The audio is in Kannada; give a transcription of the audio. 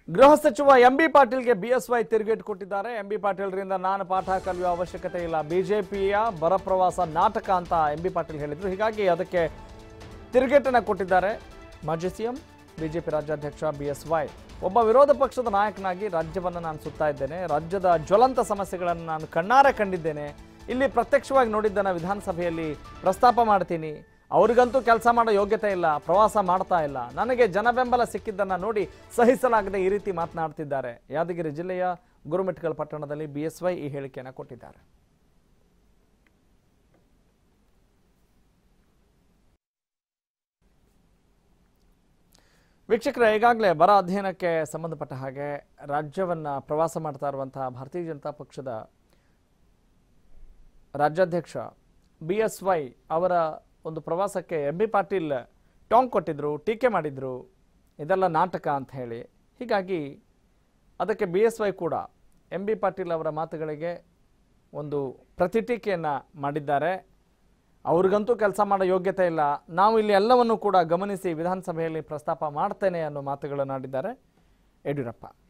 ಗೃಹ ಸಚಿವ ಎಂ ಬಿ ಪಾಟೀಲ್ಗೆ ಬಿಎಸ್ವೈ ತಿರುಗೇಟು ಕೊಟ್ಟಿದ್ದಾರೆ ಎಂ ಬಿ ಪಾಟೀಲ್ರಿಂದ ನಾನು ಪಾಠ ಕಲಿಯುವ ಅವಶ್ಯಕತೆ ಇಲ್ಲ ಬಿಜೆಪಿಯ ಬರ ಪ್ರವಾಸ ನಾಟಕ ಅಂತ ಎಂ ಬಿ ಪಾಟೀಲ್ ಹೇಳಿದ್ರು ಹೀಗಾಗಿ ಅದಕ್ಕೆ ತಿರುಗೇಟನ್ನು ಕೊಟ್ಟಿದ್ದಾರೆ ಮಾಜಿ ಸಿಎಂ ಬಿಜೆಪಿ ರಾಜ್ಯಾಧ್ಯಕ್ಷ ಬಿಎಸ್ವೈ ಒಬ್ಬ ವಿರೋಧ ಪಕ್ಷದ ನಾಯಕನಾಗಿ ರಾಜ್ಯವನ್ನು ನಾನು ಸುತ್ತಾ ಇದ್ದೇನೆ ರಾಜ್ಯದ ಜ್ವಲಂತ ಸಮಸ್ಯೆಗಳನ್ನು ನಾನು ಕಣ್ಣಾರೆ ಕಂಡಿದ್ದೇನೆ ಇಲ್ಲಿ ಪ್ರತ್ಯಕ್ಷವಾಗಿ ನೋಡಿದ್ದನ್ನು ವಿಧಾನಸಭೆಯಲ್ಲಿ ಪ್ರಸ್ತಾಪ ಮಾಡ್ತೀನಿ ಅವ್ರಿಗಂತೂ ಕೆಲಸ ಮಾಡೋ ಯೋಗ್ಯತೆ ಇಲ್ಲ ಪ್ರವಾಸ ಮಾಡ್ತಾ ಇಲ್ಲ ನನಗೆ ಜನಬೆಂಬಲ ಸಿಕ್ಕಿದ್ದನ್ನು ನೋಡಿ ಸಹಿಸಲಾಗದೆ ಈ ರೀತಿ ಮಾತನಾಡ್ತಿದ್ದಾರೆ ಯಾದಗಿರಿ ಜಿಲ್ಲೆಯ ಗುರುಮಿಟ್ಕಲ್ ಪಟ್ಟಣದಲ್ಲಿ ಬಿಎಸ್ವೈ ಈ ಹೇಳಿಕೆಯನ್ನು ಕೊಟ್ಟಿದ್ದಾರೆ ವೀಕ್ಷಕರೇ ಈಗಾಗಲೇ ಬರ ಅಧ್ಯಯನಕ್ಕೆ ಸಂಬಂಧಪಟ್ಟ ಹಾಗೆ ರಾಜ್ಯವನ್ನು ಪ್ರವಾಸ ಮಾಡ್ತಾ ಇರುವಂತಹ ಭಾರತೀಯ ಜನತಾ ಪಕ್ಷದ ರಾಜ್ಯಾಧ್ಯಕ್ಷ ಬಿ ಎಸ್ ವೈ ಅವರ ಒಂದು ಪ್ರವಾಸಕ್ಕೆ ಎಂ ಬಿ ಪಾಟೀಲ್ ಟಾಂಗ್ ಕೊಟ್ಟಿದ್ರು ಟೀಕೆ ಮಾಡಿದ್ರು ಇದೆಲ್ಲ ನಾಟಕ ಅಂತ ಹೇಳಿ ಹೀಗಾಗಿ ಅದಕ್ಕೆ ಬಿ ಎಸ್ ವೈ ಕೂಡ ಎಂ ಬಿ ಪಾಟೀಲ್ ಅವರ ಮಾತುಗಳಿಗೆ ಒಂದು ಪ್ರತಿಟೀಕೆಯನ್ನು ಮಾಡಿದ್ದಾರೆ ಅವ್ರಿಗಂತೂ ಕೆಲಸ ಮಾಡೋ ಯೋಗ್ಯತೆ ಇಲ್ಲ ನಾವು ಇಲ್ಲಿ ಎಲ್ಲವನ್ನು ಕೂಡ ಗಮನಿಸಿ ವಿಧಾನಸಭೆಯಲ್ಲಿ ಪ್ರಸ್ತಾಪ ಮಾಡ್ತೇನೆ ಅನ್ನೋ ಮಾತುಗಳನ್ನು ಆಡಿದ್ದಾರೆ ಯಡಿಯೂರಪ್ಪ